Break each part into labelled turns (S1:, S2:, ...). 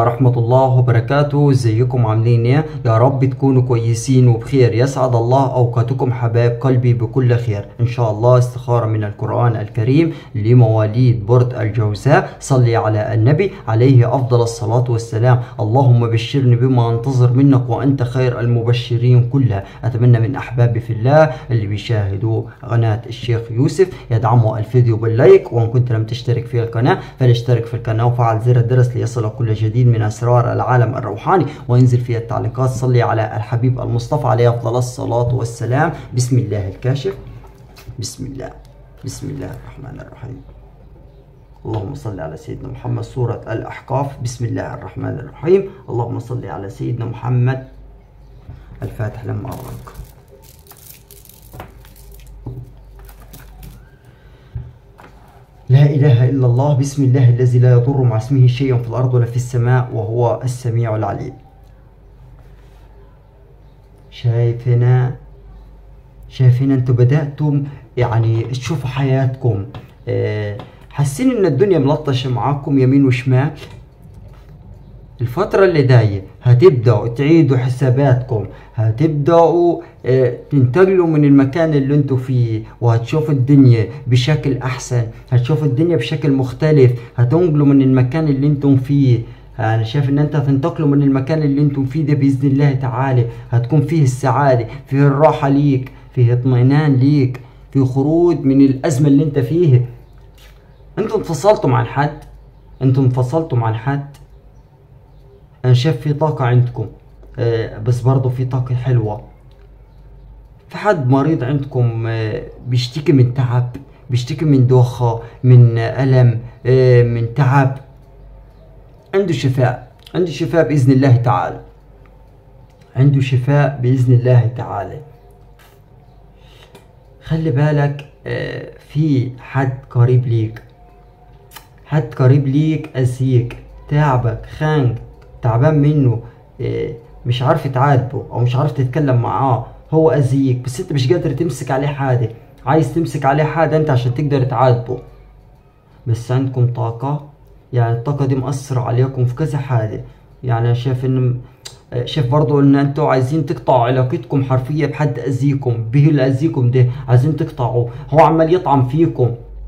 S1: ورحمة الله وبركاته ازيكم عاملين ايه يا رب تكونوا كويسين وبخير يسعد الله اوقاتكم حبايب قلبي بكل خير ان شاء الله استخارة من القرآن الكريم لمواليد برد الجوزاء صلي على النبي عليه افضل الصلاة والسلام اللهم بشرني بما انتظر منك وانت خير المبشرين كلها اتمنى من احبابي في الله اللي بيشاهدوا قناة الشيخ يوسف يدعموا الفيديو باللايك وان كنت لم تشترك في القناة فلاشترك في القناة وفعل زر الجرس ليصلك كل جديد من اسرار العالم الروحاني وانزل في التعليقات صلي على الحبيب المصطفى عليه افضل الصلاة والسلام بسم الله الكاشف بسم الله بسم الله الرحمن الرحيم اللهم صل على سيدنا محمد سورة الأحقاف بسم الله الرحمن الرحيم اللهم صل على سيدنا محمد الفاتح لما أغلق لا إله إلا الله بسم الله الذي لا يضر مع اسمه شيء في الأرض ولا في السماء وهو السميع العليم شايف هنا شايف هنا انتوا بدأتم يعني تشوفوا حياتكم آه، حاسين ان الدنيا ملطشة معاكم يمين وشمال الفترة اللي جاية هتبدأوا تعيدوا حساباتكم هتبدأوا آه، تنتقلوا من المكان اللي انتوا فيه وهتشوفوا الدنيا بشكل أحسن هتشوفوا الدنيا بشكل مختلف هتنقلوا من المكان اللي انتم فيه انا شايف ان انت هتنتقلوا من المكان اللي انتم فيه ده باذن الله تعالى هتكون فيه السعاده فيه الراحه ليك فيه اطمئنان ليك فيه خروج من الازمه اللي انت فيها انتم انفصلتم عن حد انتم انفصلتم عن حد انا شايف في طاقة عندكم آه، بس برضو في طاقة حلوة في حد مريض عندكم آه، بيشتكي من تعب بيشتكي من دوخة من ألم آه، من تعب عنده شفاء عنده شفاء بإذن الله تعالى عنده شفاء بإذن الله تعالى خلي بالك آه، في حد قريب ليك حد قريب ليك أذيك تعبك خانك تعبان منه آه، مش عارف تعاتبه او مش عارف تتكلم معاه هو اذيك بس انت مش قادر تمسك عليه حاجه عايز تمسك عليه حاجه انت عشان تقدر تعاتبه بس عندكم طاقه يعني الطاقه دي مأثرة عليكم في كذا حاجه يعني انا شايف ان آه، شايف برضو ان انتوا عايزين تقطعوا علاقتكم حرفيا بحد اذيكم به اللي اذيكم ده عايزين تقطعوا هو عمال يطعن فيكم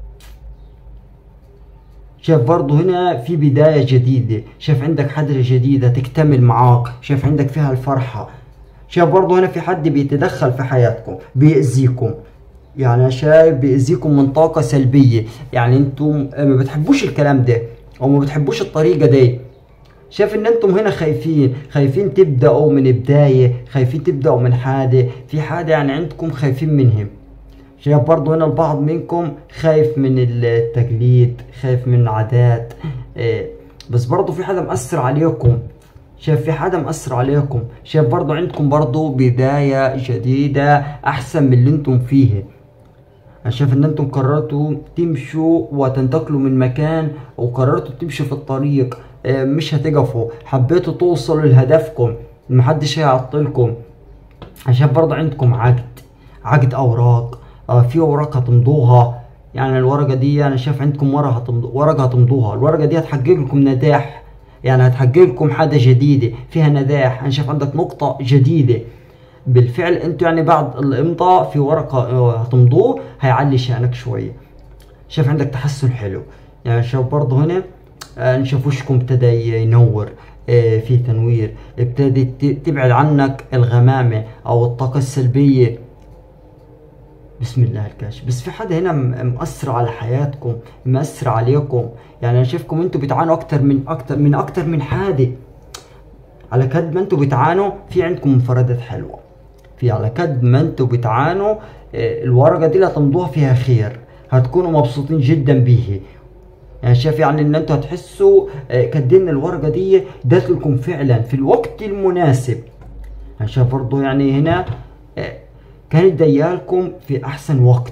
S1: شايف برضه هنا في بداية جديدة شايف عندك حدرة جديدة تكتمل معاك شايف عندك فيها الفرحة شايف برضه هنا في حد بيتدخل في حياتكم بيأذيكم يعني أنا شايف بيأذيكم من طاقة سلبية يعني انتم ما بتحبوش الكلام ده او ما بتحبوش الطريقة دي شايف ان انتم هنا خايفين خايفين تبدأوا من بداية خايفين تبدأوا من حاجة في حاجة يعني عندكم خايفين منهم شايف برضو هنا البعض منكم خايف من التقليد خايف من العادات إيه، بس برضو في حدا مأثر عليكم شايف في حدا مأثر عليكم شايف برضو عندكم برضو بداية جديدة أحسن من اللي انتم فيه أنا شايف إن انتم قررتوا تمشوا وتنتقلوا من مكان وقررتوا تمشوا في الطريق إيه، مش هتقفوا حبيتوا توصلوا لهدفكم محدش هيعطلكم عشان برضه عندكم عقد عقد اوراق آه في اوراق هتمضوها يعني الورقه دي انا شايف عندكم ورقه هتمضو ورقه هتمضوها الورقه دي هتحقق لكم نجاح يعني هتحقق لكم حاجه جديده فيها نجاح انا شايف عندك نقطه جديده بالفعل انتوا يعني بعد الامضاء في ورقه آه، هتمضوه هيعلي شأنك شويه شايف عندك تحسن حلو يعني شايف برضه هنا آه، نشوف وشكم ابتدى ينور آه، في تنوير ابتدت ت- تبعد عنك الغمامة او الطاقة السلبية بسم الله الكاشف بس في حدا هنا م- مأثر على حياتكم مأثر عليكم يعني انا شايفكم انتوا بتعانوا اكتر من اكتر من اكتر من حادث على قد ما انتوا بتعانوا في عندكم مفردات حلوة في على قد ما انتوا بتعانوا آه، الورقة دي اللي هتمضوها فيها خير هتكونوا مبسوطين جدا بيه يعني شايف يعني ان انتوا هتحسوا آه، قد ان الورقة دي دات لكم فعلا في الوقت المناسب انا شايف برضو يعني هنا آه، كانت ديالكم في احسن وقت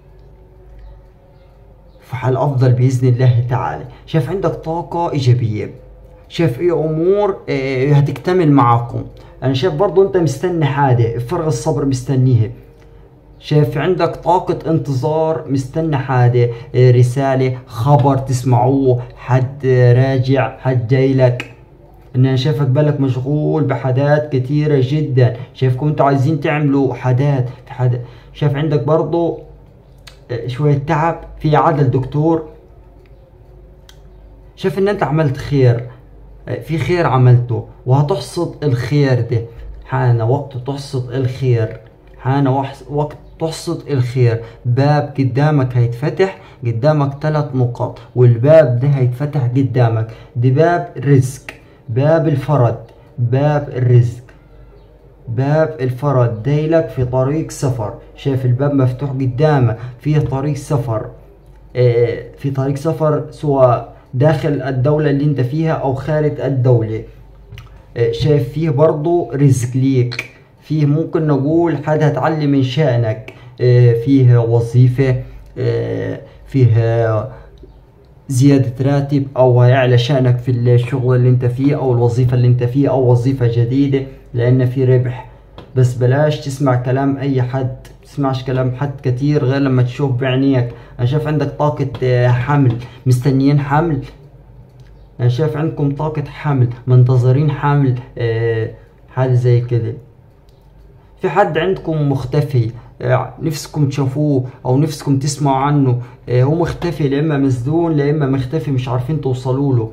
S1: في حال افضل باذن الله تعالى شايف عندك طاقة ايجابية شايف ايه امور آه، هتكتمل معاكم انا شايف برضو انت مستني حاجة فرغ الصبر مستنيها شايف عندك طاقة انتظار مستني حاجة آه، رسالة خبر تسمعوه حد آه، راجع حد جايلك ان انا شايفك بالك مشغول بحاجات كتيرة جدا شايفكم انتوا عايزين تعملوا حاجات في حاجات شايف عندك برضو آه، شوية تعب في عدل دكتور شايف ان انت عملت خير آه، في خير عملته وهتحصد الخير ده حان وقت تحصد الخير حان وحس- وقت تحصد الخير باب قدامك هيتفتح قدامك ثلاث نقط والباب ده هيتفتح قدامك ده باب رزق باب الفرج باب الرزق باب الفرج دايلك في طريق سفر شايف الباب مفتوح قدامك فيه طريق سفر آه، في طريق سفر سواء داخل الدولة اللي انت فيها او خارج الدولة آه، شايف فيه برضو رزق ليك فيه ممكن نقول حد هتعلي من شأنك آه، فيه وظيفة آه، فيه آه، زيادة راتب او هيعلى شأنك في الشغل اللي انت فيه او الوظيفة اللي انت فيه او وظيفة جديدة لان في ربح بس بلاش تسمع كلام اي حد تسمعش كلام حد كتير غير لما تشوف بعينيك انا شايف عندك طاقة آه، حمل مستنيين حمل انا شايف عندكم طاقة حمل منتظرين حمل آه، حاجة زي كده في حد عندكم مختفي آه، نفسكم تشوفوه او نفسكم تسمعوا عنه آه، هو مختفي لا اما مسدون لا اما مختفي مش عارفين توصلوا له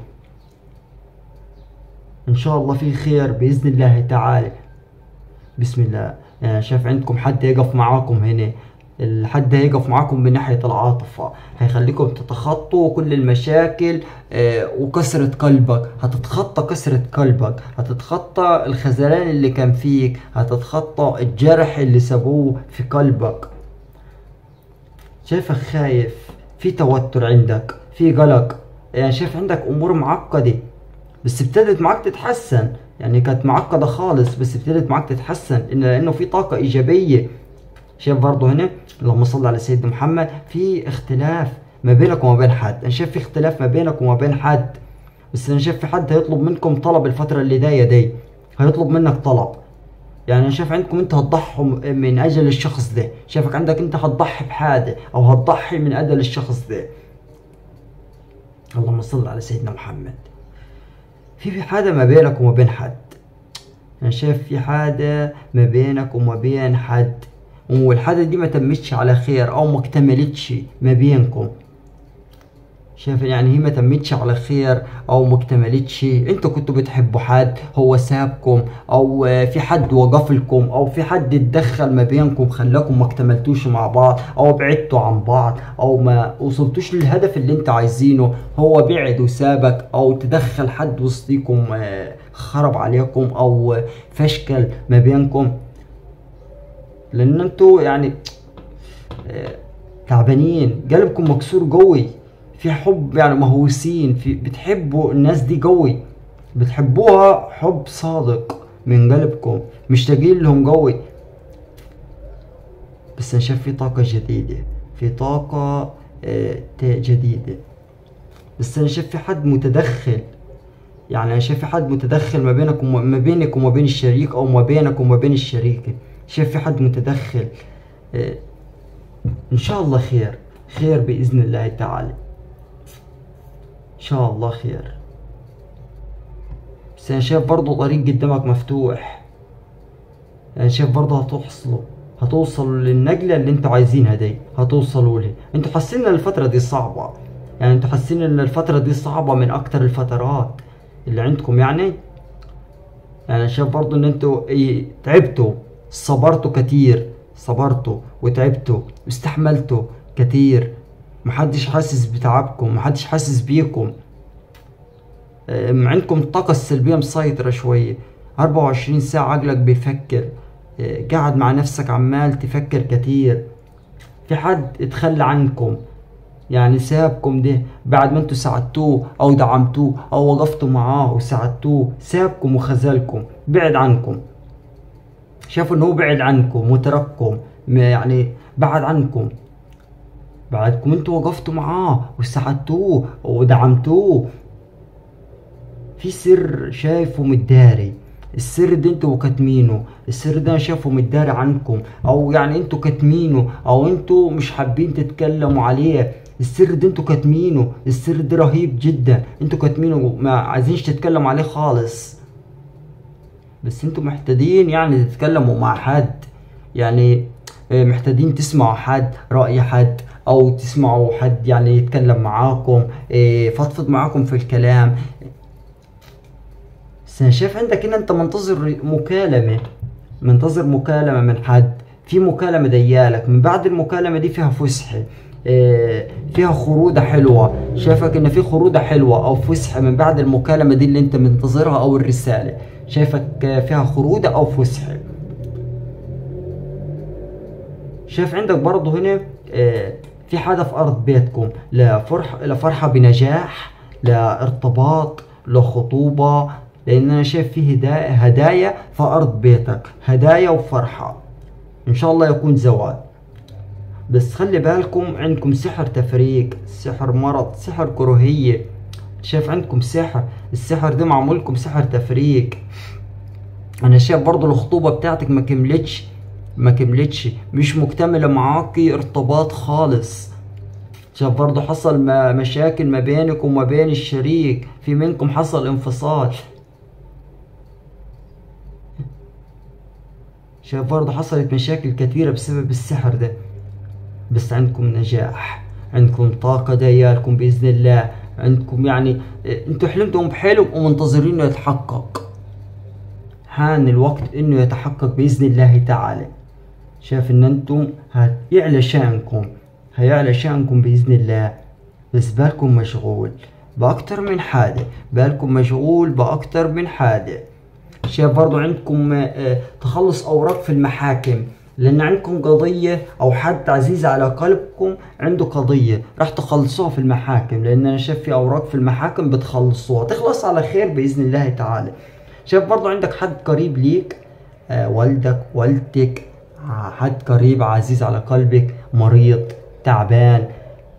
S1: ان شاء الله في خير باذن الله تعالى بسم الله يعني شايف عندكم حد يقف معاكم هنا الحد هيقف معاكم من ناحية العاطفة هيخليكم تتخطوا كل المشاكل آه، وكسرة قلبك هتتخطى كسرة قلبك هتتخطى الخذلان اللي كان فيك هتتخطى الجرح اللي سابوه في قلبك شايفك خايف في توتر عندك في قلق يعني شايف عندك امور معقدة بس ابتدت معاك تتحسن يعني كانت معقدة خالص بس ابتدت معاك تتحسن إن لأنه في طاقة إيجابية شايف برضه هنا اللهم صل على سيدنا محمد في اختلاف ما بينك وما بين حد أنا شايف في اختلاف ما بينك وما بين حد بس أنا شايف في حد هيطلب منكم طلب الفترة اللي جاية دي هيطلب منك طلب يعني انا شايف عندكم انت هتضحوا من اجل الشخص ده شايفك عندك انت هتضحي بحاجه او هتضحي من اجل الشخص ده اللهم صل على سيدنا محمد في في حاجة ما بينك وما بين حد أنا شايف في حاجة ما بينك وما بين حد والحاجة دي ما تمتش على خير أو ما اكتملتش ما بينكم شايف يعني هي ما تمتش على خير او ما اكتملتش انتوا كنتوا بتحبوا حد هو سابكم او آه، في حد وقف لكم او في حد اتدخل ما بينكم خلاكم ما اكتملتوش مع بعض او بعدتوا عن بعض او ما وصلتوش للهدف اللي انت عايزينه هو بعد وسابك او تدخل حد وسطيكم آه، خرب عليكم او آه، فشكل ما بينكم لان انتوا يعني آه، تعبانين قلبكم مكسور قوي في حب يعني مهووسين في بتحبوا الناس دي قوي بتحبوها حب صادق من قلبكم مشتاقين لهم قوي بس انا شايف في طاقة جديدة في طاقة آه، ت- جديدة بس انا شايف في حد متدخل يعني انا شايف في حد متدخل ما بينك وما ما بينك وما بين الشريك او ما بينك وما بين الشريكة شايف في حد متدخل آه، ان شاء الله خير خير باذن الله تعالى ان شاء الله خير بس انا شايف برضه طريق قدامك مفتوح انا شايف برضه هتوصلوا هتوصلوا للنقلة اللي انتوا عايزينها دي هتوصلوا لها انتوا حاسين ان الفترة دي صعبة يعني انتوا حاسين ان الفترة دي صعبة من اكتر الفترات اللي عندكم يعني يعني انا شايف برضه ان انتوا ايه تعبتوا صبرتوا كتير صبرتوا وتعبتوا واستحملتوا كتير محدش حاسس بتعبكم محدش حاسس بيكم أم، عندكم الطاقة السلبية مسيطرة شوية 24 ساعة عقلك بيفكر أه، قاعد مع نفسك عمال تفكر كتير في حد اتخلى عنكم يعني سابكم ده بعد ما انتوا ساعدتوه او دعمتوه او وقفتوا معاه وساعدتوه سابكم وخذلكم بعد عنكم شافوا انه هو بعد عنكم وترككم ما يعني بعد عنكم بعدكم انتوا وقفتوا معاه وساعدتوه ودعمتوه في سر شايفه متداري السر ده انتوا كاتمينه السر ده انا شايفه متداري عنكم او يعني انتوا كاتمينه او انتوا مش حابين تتكلموا عليه السر ده انتوا كاتمينه السر ده رهيب جدا انتوا كاتمينه ما عايزينش تتكلموا عليه خالص بس انتوا محتاجين يعني تتكلموا مع حد يعني آه، محتاجين تسمعوا حد رأي حد او تسمعوا حد يعني يتكلم معاكم آه، فضفض معاكم في الكلام بس انا شايف عندك هنا انت منتظر مكالمة منتظر مكالمة من حد في مكالمة ديالك من بعد المكالمة دي فيها فسحة آه، فيها خرودة حلوة شايفك ان في خرودة حلوة او فسحة من بعد المكالمة دي اللي انت منتظرها او الرسالة شايفك آه، فيها خرودة او فسحة شايف عندك برضه هنا آه، في حدا في ارض بيتكم لفرح لفرحة بنجاح لارتباط لخطوبة لان انا شايف في هدايا هدايا في ارض بيتك هدايا وفرحة ان شاء الله يكون زواج بس خلي بالكم عندكم سحر تفريق سحر مرض سحر كراهية شايف عندكم سحر السحر ده معمول لكم سحر تفريق انا شايف برضو الخطوبة بتاعتك ما كملتش ما كملتش مش مكتملة معاكي ارتباط خالص شايف برضو حصل ما مشاكل ما بينك وما بين الشريك في منكم حصل انفصال شايف برضه حصلت مشاكل كثيرة بسبب السحر ده بس عندكم نجاح عندكم طاقة دايالكم بإذن الله عندكم يعني انتوا حلمتم بحلم ومنتظرين انه يتحقق حان الوقت انه يتحقق بإذن الله تعالى شايف ان انتم هيعلى شأنكم هيعلى شأنكم بإذن الله بس بالكم مشغول بأكتر من حاجة بالكم مشغول بأكتر من حاجة شايف برضو عندكم آه، تخلص اوراق في المحاكم لان عندكم قضية او حد عزيز على قلبكم عنده قضية راح تخلصوها في المحاكم لان انا شايف في اوراق في المحاكم بتخلصوها تخلص على خير باذن الله تعالى شايف برضو عندك حد قريب ليك آه، والدك والدتك آه، حد قريب عزيز على قلبك مريض تعبان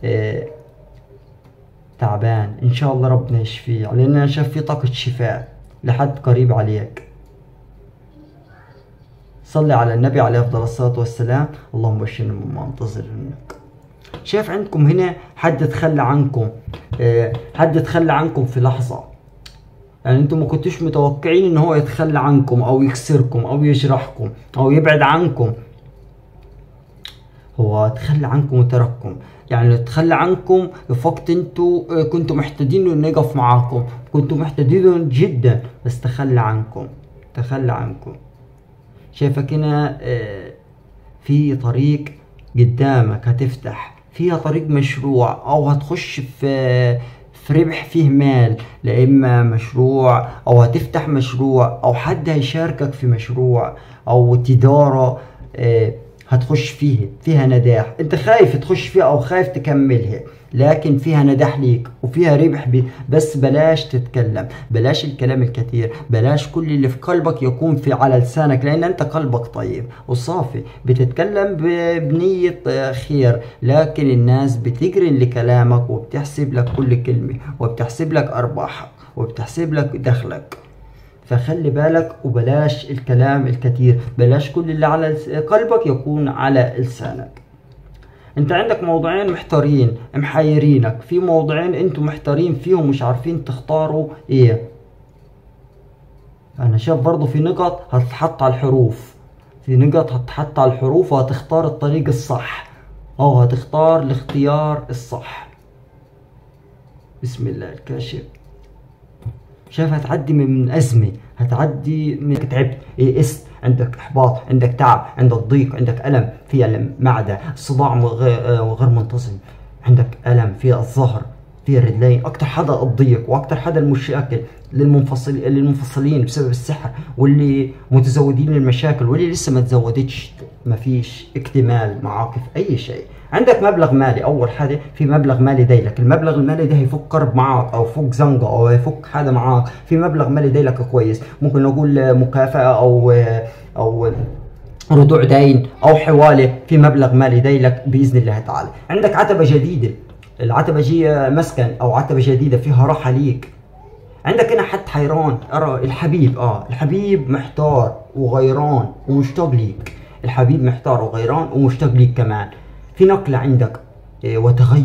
S1: تعبان ان شاء الله ربنا يشفيه لان انا شايف في طاقة شفاء لحد قريب عليك صلي على النبي عليه افضل الصلاه والسلام اللهم بشرني مما انتظر منك شايف عندكم هنا حد تخلى عنكم آه، حد تخلى عنكم في لحظه يعني انتم ما كنتوش متوقعين ان هو يتخلى عنكم او يكسركم او يجرحكم او يبعد عنكم هو تخلى عنكم وترككم يعني تخلى عنكم في وقت انتوا آه، كنتوا محتاجين انه يقف معاكم كنتوا محتاجين جدا بس تخلى عنكم تخلى عنكم شايفك هنا آه، في طريق قدامك هتفتح فيها طريق مشروع او هتخش في في ربح فيه مال لا اما مشروع او هتفتح مشروع او حد هيشاركك في مشروع او تجارة آه، هتخش فيه فيها نجاح انت خايف تخش فيها او خايف تكملها لكن فيها نجاح ليك وفيها ربح بي بس بلاش تتكلم بلاش الكلام الكثير بلاش كل اللي في قلبك يكون في على لسانك لان انت قلبك طيب وصافي بتتكلم بنية خير لكن الناس بتجري لكلامك وبتحسب لك كل كلمة وبتحسب لك ارباحك وبتحسب لك دخلك فخلي بالك وبلاش الكلام الكثير بلاش كل اللي على قلبك يكون على لسانك انت عندك موضوعين محتارين محيرينك في موضوعين انتم محتارين فيهم مش عارفين تختاروا ايه انا شايف برضو في نقط هتتحط على الحروف في نقط هتتحط على الحروف وهتختار الطريق الصح او هتختار الاختيار الصح بسم الله الكاشف شايف هتعدي من أزمة هتعدي من تعبت يئست عندك إحباط عندك تعب عندك ضيق عندك ألم في ألم معدة صداع غير منتظم عندك ألم في الظهر في الرجلين أكتر حدا الضيق وأكتر حدا المشاكل للمنفصل للمنفصلين بسبب السحر واللي متزودين المشاكل واللي لسه ما تزودتش ما فيش اكتمال معاك في أي شيء عندك مبلغ مالي اول حاجه في مبلغ مالي دايلك المبلغ المالي ده هيفك كرب معاك او يفك زنقه او هيفك حاجه معاك في مبلغ مالي دايلك كويس ممكن نقول مكافاه او او رجوع دين او حواله في مبلغ مالي دايلك باذن الله تعالى عندك عتبه جديده العتبه جي مسكن او عتبه جديده فيها راحه ليك عندك هنا حد حيران ارى الحبيب اه الحبيب محتار وغيران ومشتاق ليك الحبيب محتار وغيران ومشتاق ليك كمان في نقلة عندك إيه، وتغير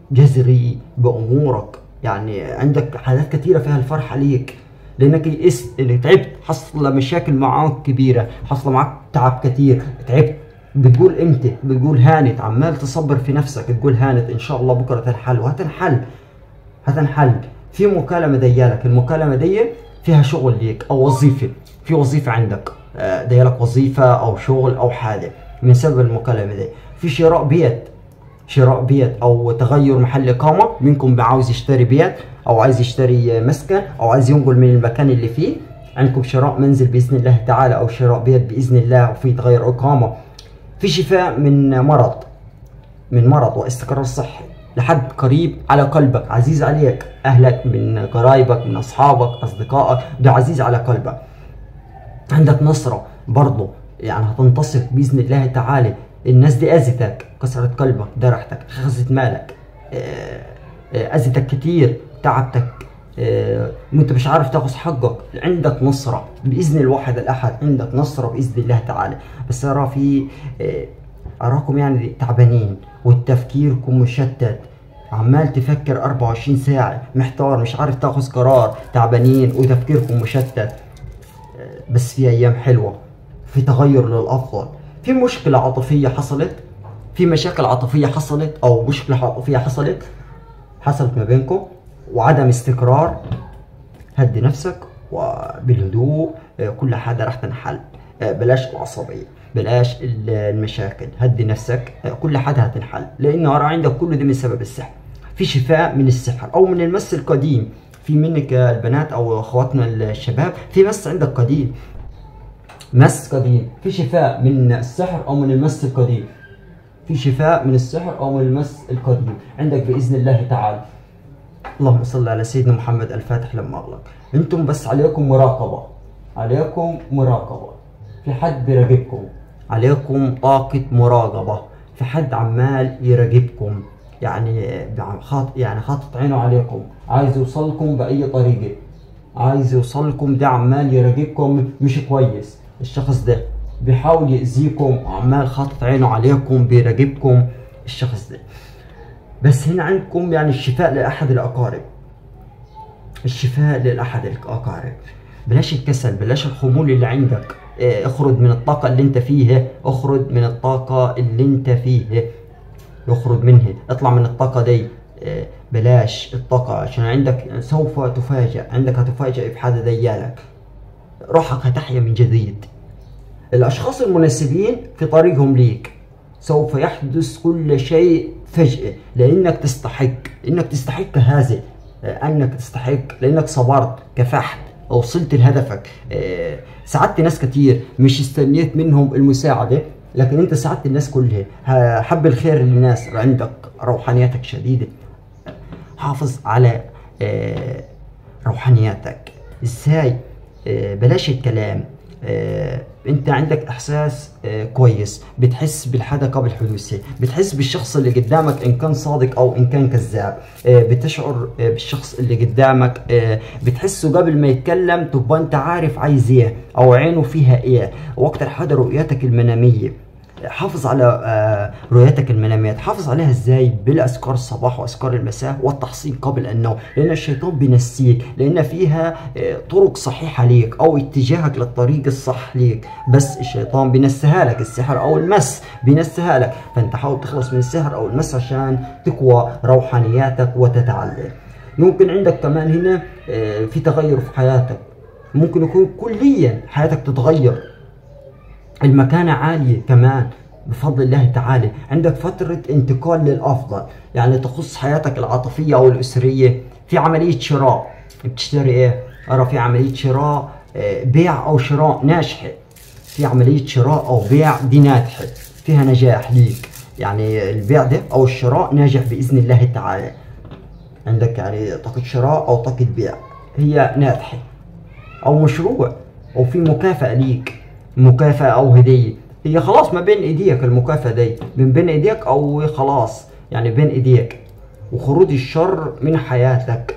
S1: جذري بامورك يعني عندك حاجات كثيره فيها الفرحه ليك لانك يئست اللي تعبت حصل مشاكل معاك كبيره حصل معاك تعب كثير تعبت بتقول امتى بتقول هانت عمال تصبر في نفسك تقول هانت ان شاء الله بكره تنحل وهتنحل هتنحل في مكالمه ديالك المكالمه دي فيها شغل ليك او وظيفه في وظيفه عندك آه، ديالك وظيفه او شغل او حاجه من سبب المكالمه دي في شراء بيت شراء بيت او تغير محل اقامه منكم عاوز يشتري بيت او عايز يشتري مسكن او عايز ينقل من المكان اللي فيه عندكم شراء منزل باذن الله تعالى او شراء بيت باذن الله وفي تغير اقامه في شفاء من مرض من مرض واستقرار صحي لحد قريب على قلبك عزيز عليك اهلك من قرايبك من اصحابك اصدقائك ده عزيز على قلبك عندك نصرة برضه يعني هتنتصر باذن الله تعالى الناس دي اذتك كسرت قلبك درحتك خزت مالك آه، آه، اذتك كتير تعبتك آه، وانت مش عارف تاخذ حقك عندك نصرة باذن الواحد الاحد عندك نصرة باذن الله تعالى بس ارى في اراكم يعني تعبانين وتفكيركم مشتت عمال تفكر 24 ساعة محتار مش عارف تاخذ قرار تعبانين وتفكيركم مشتت بس في ايام حلوة في تغير للافضل في مشكلة عاطفية حصلت في مشاكل عاطفية حصلت او مشكلة عاطفية حصلت حصلت ما بينكم وعدم استقرار هدي نفسك وبالهدوء كل حاجة راح تنحل بلاش العصبية بلاش المشاكل هدي نفسك كل حاجة هتنحل لان ارى عندك كل ده من سبب السحر في شفاء من السحر او من المس القديم في منك البنات او اخواتنا الشباب في مس عندك قديم مس قديم في شفاء من السحر او من المس القديم في شفاء من السحر او من المس القديم عندك باذن الله تعالى اللهم صل على سيدنا محمد الفاتح لما اغلق انتم بس عليكم مراقبه عليكم مراقبه في حد بيراقبكم عليكم طاقه مراقبه في حد عمال يراقبكم يعني خاط يعني حاطط عينه عليكم عايز يوصلكم باي طريقه عايز يوصلكم ده عمال يراقبكم مش كويس الشخص ده بيحاول يأذيكم وعمال خاطط عينه عليكم بيراقبكم الشخص ده بس هنا عندكم يعني الشفاء لأحد الأقارب الشفاء لأحد الأقارب بلاش الكسل بلاش الخمول اللي عندك اه اخرج من الطاقة اللي انت فيها اخرج من الطاقة اللي انت فيها اخرج منها اطلع من الطاقة دي اه بلاش الطاقة عشان عندك سوف تفاجأ عندك هتفاجأ بحاجة ديالك روحك هتحيا من جديد الأشخاص المناسبين في طريقهم ليك سوف يحدث كل شيء فجأة لأنك تستحق إنك تستحق هذا أنك تستحق لأنك صبرت كفحت وصلت لهدفك ساعدت ناس كتير مش استنيت منهم المساعدة لكن انت ساعدت الناس كلها حب الخير للناس عندك روحانيتك شديدة حافظ على روحانياتك ازاي بلاش الكلام انت عندك احساس كويس بتحس بالحدا قبل حدوثه بتحس بالشخص اللي قدامك ان كان صادق او ان كان كذاب بتشعر بالشخص اللي قدامك بتحسه قبل ما يتكلم تبقى انت عارف عايز ايه او عينه فيها ايه واكتر حاجه رؤيتك المناميه حافظ على رؤيتك المنامية تحافظ عليها ازاي بالاذكار الصباح واذكار المساء والتحصين قبل النوم لان الشيطان بينسيك لان فيها طرق صحيحة ليك او اتجاهك للطريق الصح ليك بس الشيطان بينسيها لك السحر او المس بينسيها لك فانت حاول تخلص من السحر او المس عشان تقوى روحانياتك وتتعلم ممكن عندك كمان هنا في تغير في حياتك ممكن يكون كليا حياتك تتغير المكانة عالية كمان بفضل الله تعالى عندك فترة انتقال للأفضل يعني تخص حياتك العاطفية أو الأسرية في عملية شراء بتشتري إيه؟ أرى في عملية شراء بيع أو شراء ناجحة في عملية شراء أو بيع دي ناجحة فيها نجاح ليك يعني البيع ده أو الشراء ناجح بإذن الله تعالى عندك يعني طاقة شراء أو طاقة بيع هي ناجحة أو مشروع أو في مكافأة ليك مكافأة أو هدية هي خلاص ما بين ايديك المكافأة دي من بين ايديك او خلاص يعني بين ايديك وخروج الشر من حياتك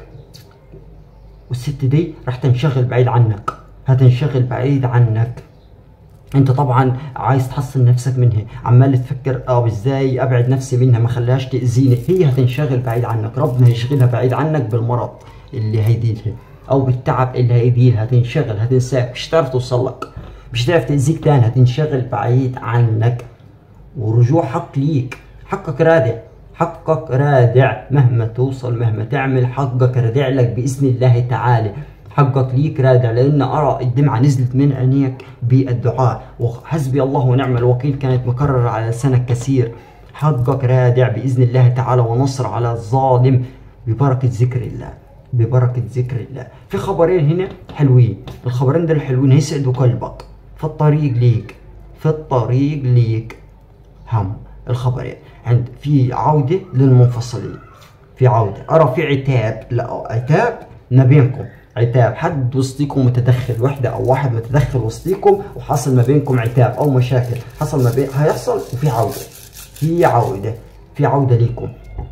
S1: والست دي راح تنشغل بعيد عنك هتنشغل بعيد عنك انت طبعا عايز تحصن نفسك منها عمال تفكر اه ازاي ابعد نفسي منها ما خليهاش تاذيني هي هتنشغل بعيد عنك ربنا يشغلها بعيد عنك بالمرض اللي هيديلها او بالتعب اللي هيديلها هتنشغل هتنساك مش هتعرف توصل لك مش هتعرف تاذيك تاني هتنشغل بعيد عنك ورجوع حق ليك حقك رادع حقك رادع مهما توصل مهما تعمل حقك رادع لك باذن الله تعالى حقك ليك رادع لان ارى الدمعه نزلت من عينيك بالدعاء وحسبي الله ونعم الوكيل كانت مكرره على لسانك كثير حقك رادع باذن الله تعالى ونصر على الظالم ببركه ذكر الله ببركه ذكر الله في خبرين هنا حلوين الخبرين دول حلوين هيسعدوا قلبك في الطريق ليك في الطريق ليك هم الخبرين عند في عوده للمنفصلين في عوده ارى في عتاب لا عتاب ما بينكم عتاب حد وسطيكم متدخل وحده او واحد متدخل وسطيكم وحصل ما بينكم عتاب او مشاكل حصل ما بين هيحصل وفي عوده في عوده في عوده ليكم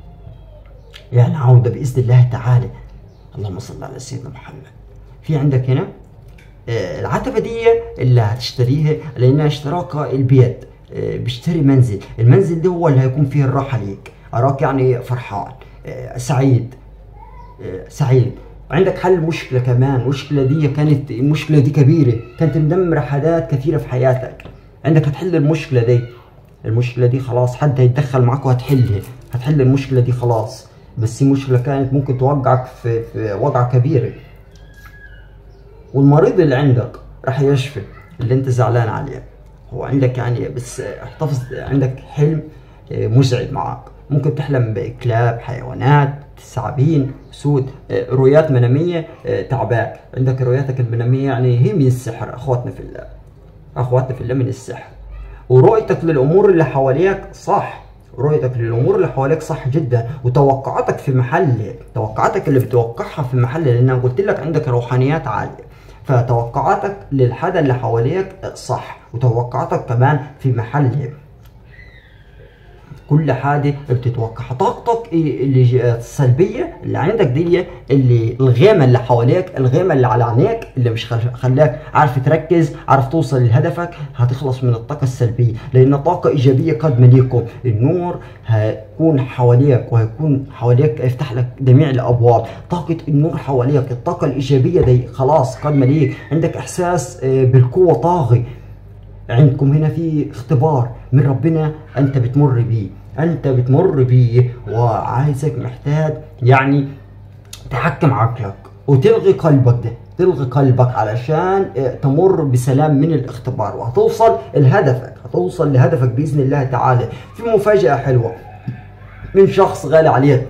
S1: يعني عوده باذن الله تعالى اللهم صل على سيدنا محمد في عندك هنا آه، العتبه دي اللي هتشتريها لانها اشتراكها البيت آه، بيشتري منزل المنزل ده هو اللي هيكون فيه الراحه ليك اراك يعني فرحان آه، سعيد سعيد عندك حل مشكلة كمان المشكلة دي كانت المشكلة دي كبيرة كانت مدمرة حاجات كثيرة في حياتك عندك هتحل المشكلة دي المشكلة دي خلاص حد هيتدخل معك وهتحلها هتحل المشكلة دي خلاص بس هي مشكلة كانت ممكن توقعك في, في وضع كبيرة والمريض اللي عندك راح يشفي اللي انت زعلان عليه هو عندك يعني بس احتفظ عندك حلم آه، مزعج معك ممكن تحلم بكلاب حيوانات ثعابين سود آه، رؤيات منامية آه، تعباك عندك رؤياتك المنامية يعني هي من السحر أخواتنا في الله أخواتنا في الله من السحر ورؤيتك للأمور اللي حواليك صح رؤيتك للامور اللي حواليك صح جدا وتوقعاتك في محل توقعاتك اللي بتوقعها في محل لان انا قلت لك عندك روحانيات عاليه فتوقعاتك للحدا اللي حواليك صح وتوقعاتك كمان في محل كل حاجه بتتوقعها طاقتك اللي السلبيه اللي عندك دي اللي الغيمه اللي حواليك الغيمه اللي على عينيك اللي مش خلاك عارف تركز عارف توصل لهدفك هتخلص من الطاقه السلبيه لان طاقه ايجابيه قادمه ليكم النور هيكون حواليك وهيكون حواليك يفتح لك جميع الابواب طاقه النور حواليك الطاقه الايجابيه دي خلاص قادمه ليك عندك احساس آه، بالقوه طاغي عندكم هنا في اختبار من ربنا انت بتمر بيه انت بتمر بيه وعايزك محتاج يعني تحكم عقلك وتلغي قلبك ده تلغي قلبك علشان آه، تمر بسلام من الاختبار وهتوصل لهدفك هتوصل لهدفك باذن الله تعالى في مفاجاه حلوه من شخص غالي عليك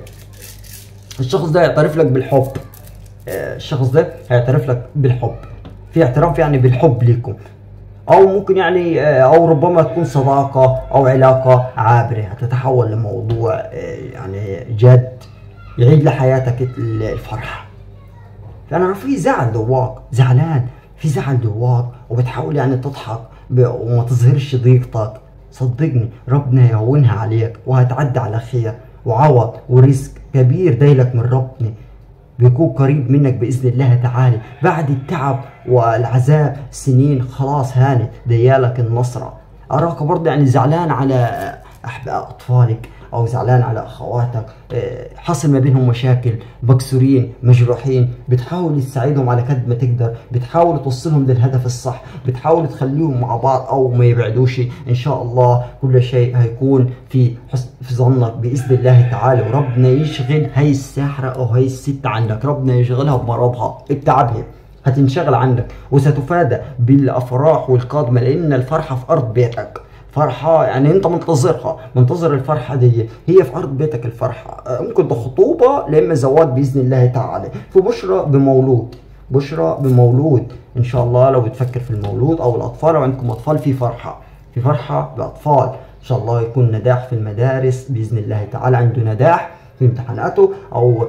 S1: الشخص ده يعترف لك بالحب آه، الشخص ده هيعترف لك بالحب في اعتراف يعني بالحب ليكم او ممكن يعني آه، او ربما تكون صداقه او علاقه عابره هتتحول لموضوع آه، يعني جد يعيد لحياتك الفرحه فانا في زعل جواك زعلان في زعل جواك وبتحاول يعني تضحك وما تظهرش ضيقتك صدقني ربنا يهونها عليك وهتعدي على خير وعوض ورزق كبير دايلك من ربنا بيكون قريب منك باذن الله تعالى بعد التعب والعذاب سنين خلاص هانت ديالك النصره اراك برضه يعني زعلان على اطفالك او زعلان على اخواتك آه، حصل ما بينهم مشاكل مكسورين مجروحين بتحاول تساعدهم على قد ما تقدر بتحاول توصلهم للهدف الصح بتحاول تخليهم مع بعض او ما يبعدوش ان شاء الله كل شيء هيكون في حسن في ظنك باذن الله تعالى وربنا يشغل هاي الساحره او هاي الست عندك ربنا يشغلها بمرضها بتعبها هتنشغل عندك وستفادى بالافراح والقادمه لان الفرحه في ارض بيتك فرحة يعني انت منتظرها منتظر الفرحة دي هي في ارض بيتك الفرحة آه، ممكن ده خطوبة لاما زواج باذن الله تعالى في بشرى بمولود بشرى بمولود ان شاء الله لو بتفكر في المولود او الاطفال لو عندكم اطفال في فرحة في فرحة باطفال ان شاء الله يكون نجاح في المدارس باذن الله تعالى عنده نجاح في امتحاناته او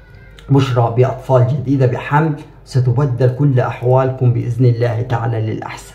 S1: بشرى باطفال جديدة بحمل ستبدل كل احوالكم باذن الله تعالى للاحسن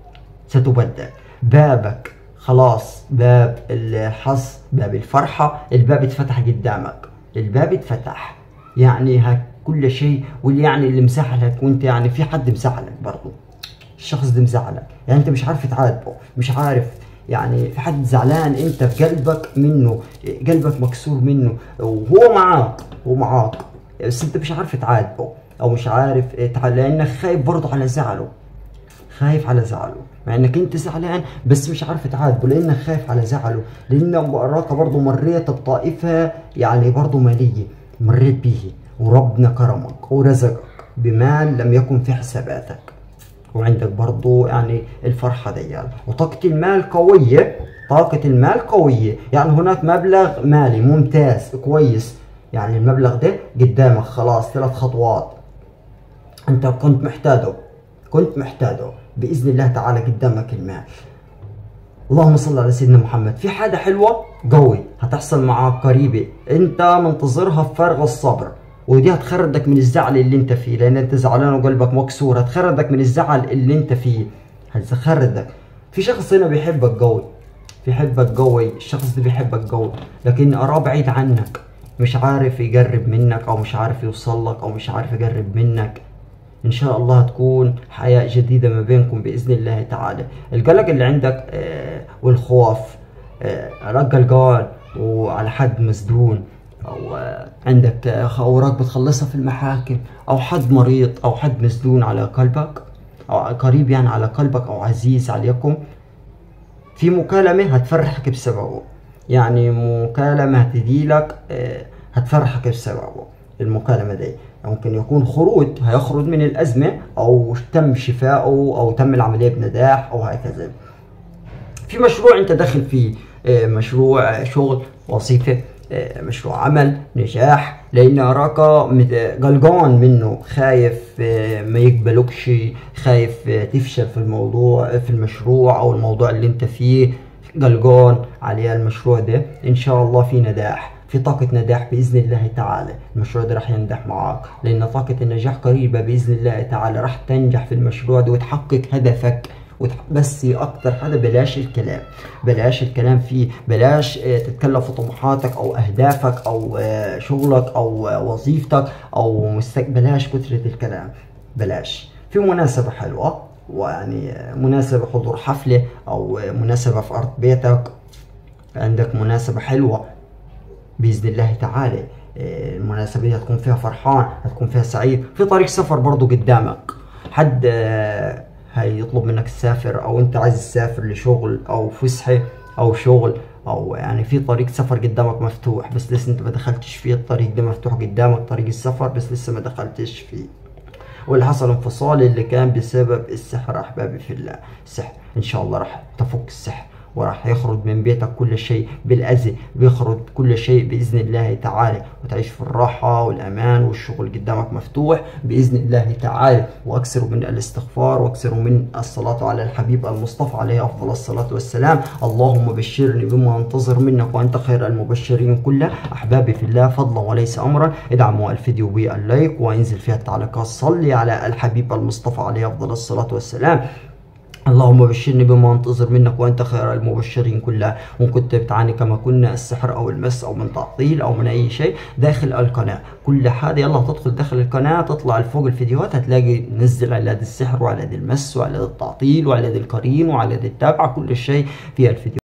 S1: ستبدل بابك خلاص باب الحظ باب الفرحة الباب اتفتح قدامك الباب اتفتح يعني كل شيء واللي يعني اللي مسحلك وانت يعني في حد مسحلك برضه الشخص ده مزعلك يعني انت مش عارف تعاتبه مش عارف يعني في حد زعلان انت في قلبك منه قلبك مكسور منه وهو معاك هو معاك بس انت مش عارف تعاتبه او مش عارف تع- لانك خايف برضه على زعله خايف على زعله مع انك انت زعلان بس مش عارف تعاتبه لانك خايف على زعله لان وراك برضه مريت بطائفه يعني برضه ماليه مريت به وربنا كرمك ورزقك بمال لم يكن في حساباتك وعندك برضو يعني الفرحة دي وطاقة المال قوية طاقة المال قوية يعني هناك مبلغ مالي ممتاز كويس يعني المبلغ ده قدامك خلاص ثلاث خطوات انت كنت محتاجه كنت محتاجه باذن الله تعالى قدامك المال اللهم صل على سيدنا محمد في حاجه حلوه قوي هتحصل معاك قريبه انت منتظرها بفارغ الصبر ودي هتخردك من الزعل اللي انت فيه لان انت زعلان وقلبك مكسور هتخردك من الزعل اللي انت فيه هتخردك في شخص هنا بيحبك قوي بيحبك قوي الشخص ده بيحبك قوي لكن اراه بعيد عنك مش عارف يقرب منك او مش عارف يوصل لك او مش عارف يقرب منك ان شاء الله تكون حياة جديدة ما بينكم باذن الله تعالى القلق اللي عندك آه، والخوف آه، رق قلقان وعلى حد مسدون او آه، عندك آه، اوراق بتخلصها في المحاكم او حد مريض او حد مسدون على قلبك او قريب يعني على قلبك او عزيز عليكم في مكالمة هتفرحك بسببه يعني مكالمة هتجيلك آه، هتفرحك بسببه المكالمة دي ممكن يكون خروج هيخرج من الأزمة أو تم شفائه أو تم العملية بنجاح أو هكذا في مشروع أنت داخل فيه آه، مشروع آه، شغل وظيفة آه، مشروع عمل نجاح لأن أراك مت- قلقان منه خايف آه، ما يقبلوكش خايف آه، تفشل في الموضوع في المشروع أو الموضوع اللي أنت فيه قلقان على المشروع ده إن شاء الله في نجاح في طاقة نجاح بإذن الله تعالى المشروع ده راح ينجح معاك لأن طاقة النجاح قريبة بإذن الله تعالى راح تنجح في المشروع ده وتحقق هدفك وتح- بس اكتر حاجه بلاش الكلام بلاش الكلام فيه بلاش آه، تتكلم في طموحاتك او اهدافك او آه، شغلك او آه، وظيفتك او مستق... بلاش كتره الكلام بلاش في مناسبه حلوه ويعني آه، مناسبه حضور حفله او آه، مناسبه في ارض بيتك عندك مناسبه حلوه باذن الله تعالى آه، المناسبه دي هتكون فيها فرحان هتكون فيها سعيد في طريق سفر برضو قدامك حد آه، هيطلب منك تسافر او انت عايز تسافر لشغل او فسحه او شغل او يعني في طريق سفر قدامك مفتوح بس لسه انت ما دخلتش فيه الطريق ده مفتوح قدامك طريق السفر بس لسه ما دخلتش فيه واللي حصل انفصال اللي كان بسبب السحر احبابي في الله السحر ان شاء الله راح تفك السحر وراح يخرج من بيتك كل شيء بالأذى بيخرج كل شيء بإذن الله تعالى وتعيش في الراحة والأمان والشغل قدامك مفتوح بإذن الله تعالى وأكثروا من الاستغفار وأكثروا من الصلاة على الحبيب المصطفى عليه أفضل الصلاة والسلام اللهم بشرني بما أنتظر منك وأنت خير المبشرين كله أحبابي في الله فضلا وليس أمرا ادعموا الفيديو باللايك وانزل فيها التعليقات صلي على الحبيب المصطفى عليه أفضل الصلاة والسلام اللهم بشرني بما انتظر منك وانت خير المبشرين كلها وان كنت بتعاني كما كنا السحر او المس او من تعطيل او من اي شيء داخل القناه كل حاجه يلا تدخل داخل القناه تطلع لفوق الفيديوهات هتلاقي نزل علاج السحر وعلاج المس وعلاج التعطيل وعلاج القرين وعلاج التابعه كل شيء في الفيديو